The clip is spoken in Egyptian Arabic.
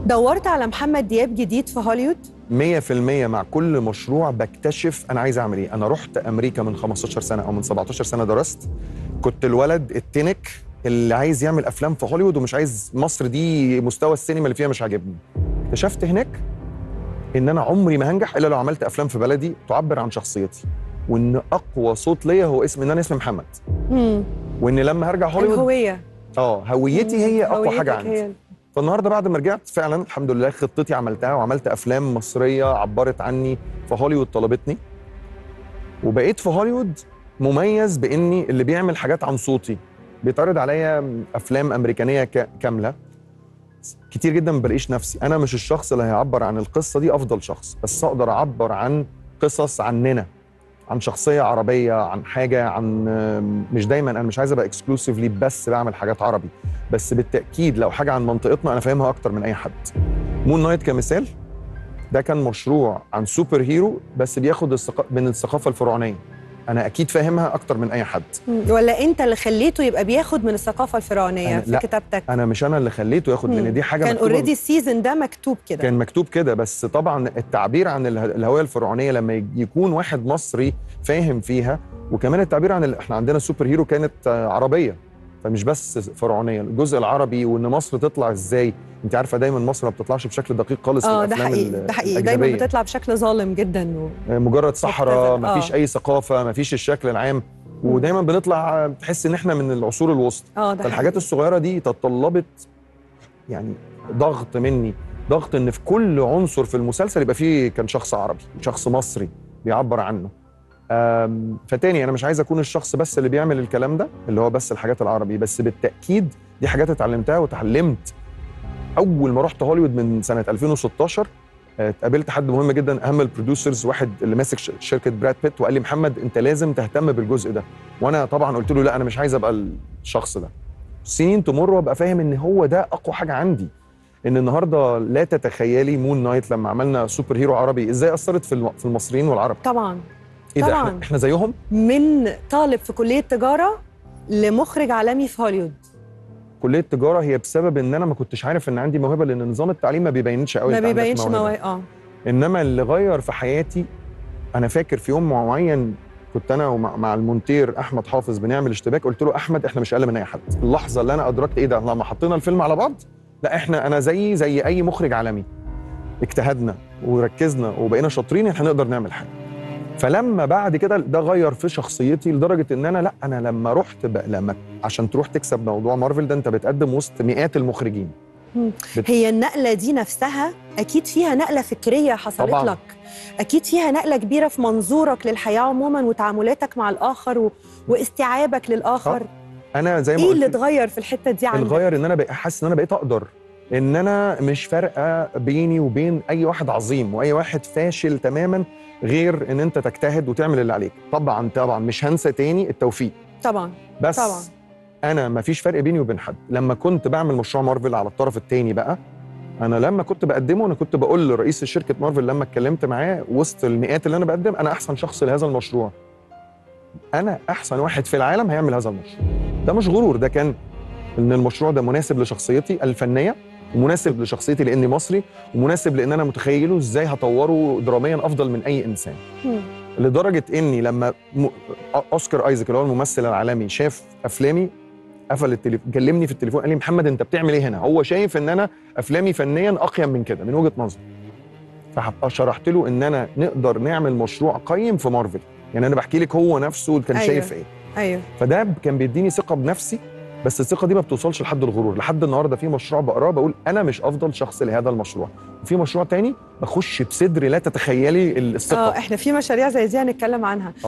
دورت على محمد دياب جديد في هوليوود 100% مع كل مشروع بكتشف انا عايز اعمل ايه انا رحت امريكا من 15 سنه او من 17 سنه درست كنت الولد التنك اللي عايز يعمل افلام في هوليوود ومش عايز مصر دي مستوى السينما اللي فيها مش عاجبني اكتشفت هناك ان انا عمري ما هنجح الا لو عملت افلام في بلدي تعبر عن شخصيتي وان اقوى صوت ليا هو اسم ان انا اسمي محمد مم. وان لما هرجع هوليوود الهويه اه هويتي هي اقوى هويتك حاجه عندي هي- فالنهارده بعد ما رجعت فعلا الحمد لله خطتي عملتها وعملت افلام مصريه عبرت عني فهوليوود طلبتني وبقيت في هوليوود مميز باني اللي بيعمل حاجات عن صوتي بيتعرض عليا افلام امريكانيه ك- كامله كتير جدا ما بلاقيش نفسي انا مش الشخص اللي هيعبر عن القصه دي افضل شخص بس اقدر اعبر عن قصص عننا عن شخصيه عربيه عن حاجه عن مش دايما انا مش عايز ابقى اكسكلوسيفلي بس بعمل حاجات عربي بس بالتاكيد لو حاجه عن منطقتنا انا فاهمها اكتر من اي حد مون نايت كمثال ده كان مشروع عن سوبر هيرو بس بياخد الثقا... من الثقافه الفرعونيه انا اكيد فاهمها اكتر من اي حد مم. ولا انت اللي خليته يبقى بياخد من الثقافه الفرعونيه أنا- في لا. كتابتك انا مش انا اللي خليته ياخد مم. لان دي حاجه كان مكتوبة اوريدي السيزون ده مكتوب كده كان مكتوب كده بس طبعا التعبير عن اله- الهويه الفرعونيه لما يج- يكون واحد مصري فاهم فيها وكمان التعبير عن ال... احنا عندنا سوبر هيرو كانت آه، عربيه فمش بس فرعونيه الجزء العربي وان مصر تطلع ازاي انت عارفه دايما مصر ما بتطلعش بشكل دقيق خالص في اه ده الافلام حقيقي ال- ده حقيقي دايما الأجنبية. بتطلع بشكل ظالم جدا و... مجرد صحراء مبتذل. مفيش آه. اي ثقافه مفيش الشكل العام ودايما بنطلع آه، تحس ان احنا من العصور الوسطى اه ده فالحاجات حقيقي. الصغيره دي تطلبت يعني ضغط مني ضغط ان في كل عنصر في المسلسل يبقى فيه كان شخص عربي شخص مصري بيعبر عنه أم، فتاني انا مش عايز اكون الشخص بس اللي بيعمل الكلام ده اللي هو بس الحاجات العربي بس بالتاكيد دي حاجات اتعلمتها وتعلمت اول ما رحت هوليوود من سنه 2016 آه، اتقابلت حد مهم جدا اهم البروديوسرز واحد اللي ماسك ش- شركه براد بيت وقال لي محمد انت لازم تهتم بالجزء ده وانا طبعا قلت له لا انا مش عايز ابقى الشخص ده سنين تمر وابقى فاهم ان هو ده اقوى حاجه عندي ان النهارده لا تتخيلي مون نايت لما عملنا سوبر هيرو عربي ازاي اثرت في الم- في المصريين والعرب طبعا ايه ده طبعاً. احنا, احنا زيهم من طالب في كليه تجاره لمخرج عالمي في هوليوود كليه تجاره هي بسبب ان انا ما كنتش عارف ان عندي موهبه لان نظام التعليم ما بيبينش قوي ما أنت عندك بيبينش موهبة. مواهب اه انما اللي غير في حياتي انا فاكر في يوم معين كنت انا ومع مع المونتير احمد حافظ بنعمل اشتباك قلت له احمد احنا مش اقل من اي حد اللحظه اللي انا ادركت ايه ده لما حطينا الفيلم على بعض لا احنا انا زي زي اي مخرج عالمي اجتهدنا وركزنا وبقينا شاطرين احنا نقدر نعمل حاجه فلما بعد كده ده غير في شخصيتي لدرجه ان انا لا انا لما رحت بقى لما عشان تروح تكسب موضوع مارفل ده انت بتقدم وسط مئات المخرجين بت- هي النقله دي نفسها اكيد فيها نقله فكريه حصلت طبعاً. لك اكيد فيها نقله كبيره في منظورك للحياه عموما وتعاملاتك مع الاخر و... واستيعابك للاخر انا زي ما ايه قلت اللي اتغير في الحته دي عندك الغير ان انا بقى حاسس ان انا بقيت اقدر ان انا مش فارقه بيني وبين اي واحد عظيم واي واحد فاشل تماما غير ان انت تجتهد وتعمل اللي عليك طبعا طبعا مش هنسى تاني التوفيق طبعا بس طبعاً. انا ما فيش فرق بيني وبين حد لما كنت بعمل مشروع مارفل على الطرف التاني بقى انا لما كنت بقدمه انا كنت بقول لرئيس شركه مارفل لما اتكلمت معاه وسط المئات اللي انا بقدم انا احسن شخص لهذا المشروع انا احسن واحد في العالم هيعمل هذا المشروع ده مش غرور ده كان ان المشروع ده مناسب لشخصيتي الفنيه ومناسب لشخصيتي لاني مصري ومناسب لان انا متخيله ازاي هطوره دراميا افضل من اي انسان مم. لدرجه اني لما م... اوسكار ايزاك اللي هو الممثل العالمي شاف افلامي قفل التليفون كلمني في التليفون قال لي محمد انت بتعمل ايه هنا هو شايف ان انا افلامي فنيا اقيم من كده من وجهه نظري فشرحت له ان انا نقدر نعمل مشروع قيم في مارفل يعني انا بحكي لك هو نفسه كان أيوة. شايف ايه ايوه فده كان بيديني ثقه بنفسي بس الثقه دي ما بتوصلش لحد الغرور لحد النهارده في مشروع بقراه بقول انا مش افضل شخص لهذا المشروع وفي مشروع تاني بخش بصدر لا تتخيلي الثقه اه احنا في مشاريع زي دي هنتكلم عنها